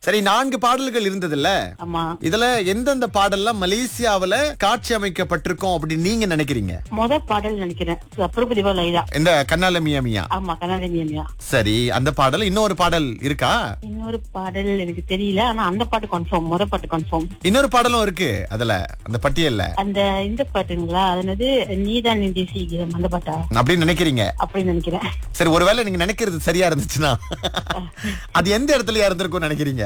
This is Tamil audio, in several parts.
சரி நான்கு பாடல்கள் இருந்ததுல்ல ஆமா இதுல எந்தெந்த பாடல்லாம் மலேசியாவுல காட்சி அமைக்கப்பட்டிருக்கோம் அப்படின்னு நீங்க நினைக்கிறீங்க முத பாடல் நினைக்கிறேன் பிரபுதிவா லைலா இந்த கண்ணால மியா மியா ஆமா கனடமியா சரி அந்த பாடல் இன்னொரு பாடல் இருக்கா இன்னொரு பாடல் எனக்கு தெரியல ஆனா அந்த பாட்டு கன்ஃபார்ம் முத பாட்டு கன்ஃபார்ம் இன்னொரு பாடலும் இருக்கு அதுல அந்த பட்டியல்ல அந்த இந்த பாட்டுங்களா அது என்னது நீதான் நிதி சீக்கிரம் அந்த பாட்டா அப்படின்னு நினைக்கிறீங்க அப்படின்னு நினைக்கிறேன் சரி ஒருவேளை நீங்க நினைக்கிறது சரியா இருந்துச்சுன்னா அது எந்த இடத்துலயா இருந்திருக்கும் நினைக்கிறீங்க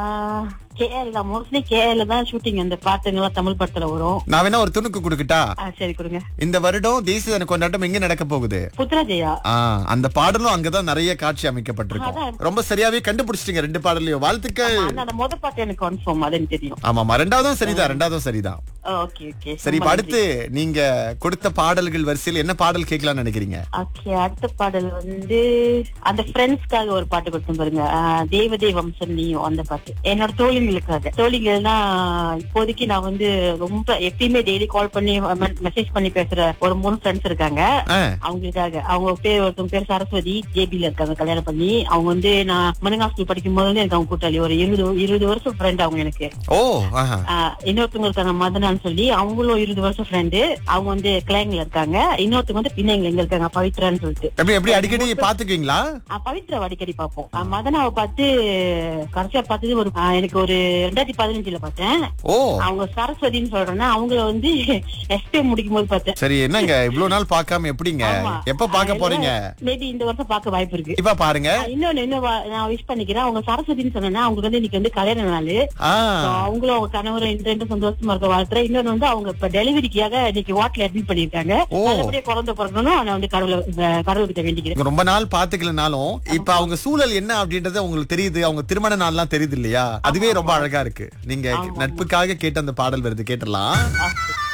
கேஎல் தான் மோஸ்ட்லி கேஎல் தான் ஷூட்டிங் அந்த பாட்டுங்கெல்லாம் தமிழ் படத்துல வரும் நான் வேணா ஒரு துணுக்கு கொடுக்கட்டா ஆ, சரி கொடுங்க இந்த வருடம் தேசிய தின கொண்டாட்டம் எங்க நடக்க போகுது புத்ராஜயா ஆ, அந்த பாடலும் அங்கதான் நிறைய காட்சி அமைக்கப்பட்டிருக்கும் ரொம்ப சரியாவே கண்டுபிடிச்சிட்டீங்க ரெண்டு பாடலையும் வாழ்த்துக்கள் ஆனா அந்த முத பாட்டு எனக்கு கன்ஃபார்ம் அது எனக்கு தெரியும் ஆமாமா ரெண்டாவதும் சரிதான் ரெண்டாவதும் சரிதான் ஓகே ஓகே சரி இப்ப அடுத்து நீங்க கொடுத்த பாடல்கள் வரிசையில் என்ன பாடல் கேட்கலாம்னு நினைக்கிறீங்க ஓகே அடுத்த பாடல் வந்து அந்த ஃப்ரெண்ட்ஸ்க்காக ஒரு பாட்டு கொடுத்தோம் பாருங்க ஆ, தேவதே வம்சம் நீயும் அந்த பாட்டு என்னோட தோழிங்களுக்காக தோழிகள்னா இப்போதைக்கு நான் வந்து ரொம்ப எப்பயுமே டெய்லி கால் பண்ணி மெசேஜ் பண்ணி பேசுற ஒரு மூணு ஃப்ரெண்ட்ஸ் இருக்காங்க ஆ, அவங்களுக்காக அவங்க பேர் ஒருத்தவங்க பேர் சரஸ்வதி ஜேபில இருக்காங்க கல்யாணம் பண்ணி அவங்க வந்து நான் மனுங்கா ஸ்கூல் படிக்கும் போது எனக்கு அவங்க கூட்டாளி ஒரு இருபது இருபது வருஷம் ஃப்ரெண்ட் அவங்க எனக்கு ஓ ஆஹா ஆஹ் இன்னொருத்தவங்க இருக்காங்க மதனான்னு சொல்லி அவங்களும் இருபது வருஷம் ஃப்ரெண்டு அவங்க வந்து கிளைங்ல இருக்காங்க இன்னொருத்தவங்க வந்து பின்னைங்க எங்க இருக்காங்க பவித்ரான்னு சொல்லிட்டு எப்படி எப்படி அடிக்கடி பாத்துக்குவீங்களா ஆஹ் பவித்ரா அடிக்கடி பார்ப்போம் ஆஹ் மதனாவை பார்த்து கடைசியா பார்த்தது ஒரு ஆஹ் எனக்கு ஒரு ரெண்டாயிரத்தி பதினஞ்சுல பார்த்தேன் ஓ அவங்க சரஸ்வதின்னு சொல்றேன்னா அவங்கள வந்து எஸ்பே முடிக்கும் போது பார்த்தேன் சரி என்னங்க இவ்வளவு நாள் பார்க்காம எப்படிங்க எப்ப பார்க்க போறீங்க மேபி இந்த வருஷம் பார்க்க வாய்ப்பு இருக்கு இப்ப பாருங்க ஆஹ் இன்னொன்னு இன்னும் வா- நான் விஷ் பண்ணிக்கிறேன் அவங்க சரஸ்வதின்னு சொன்னேன்னா அவங்களுக்கு வந்து இன்னைக்கு வந்து கல்யாண நாள் ஆ So, அவங்களும் அவங்க கணவரும் இந்த ரெண்டு சந்தோஷமா இருக்க வாழ்த்துறேன் இன்னொன்னு வந்து அவங்க இப்ப டெலிவரிக்காக இன்னைக்கு வாட்ல அட்மிட் பண்ணிருக்காங்க ஓ. நல்லபடியா குழந்தை பிறக்கணும் நான் வந்து கடவுளை அஹ், கடவுள்கிட்ட வேண்டிக்கிறேன் நீங்க ரொம்ப நாள் பாத்துக்கலனாலும் இப்ப அவங்க சூழல் என்ன அப்படின்றது உங்களுக்கு தெரியுது அவங்க திருமண நாள்லாம் தெரியுது இல்லையா அதுவே ரொம்ப அழகா இருக்கு நீங்க நட்புக்காக கேட்ட அந்த பாடல் வருது கேட்டலாம் ஆ,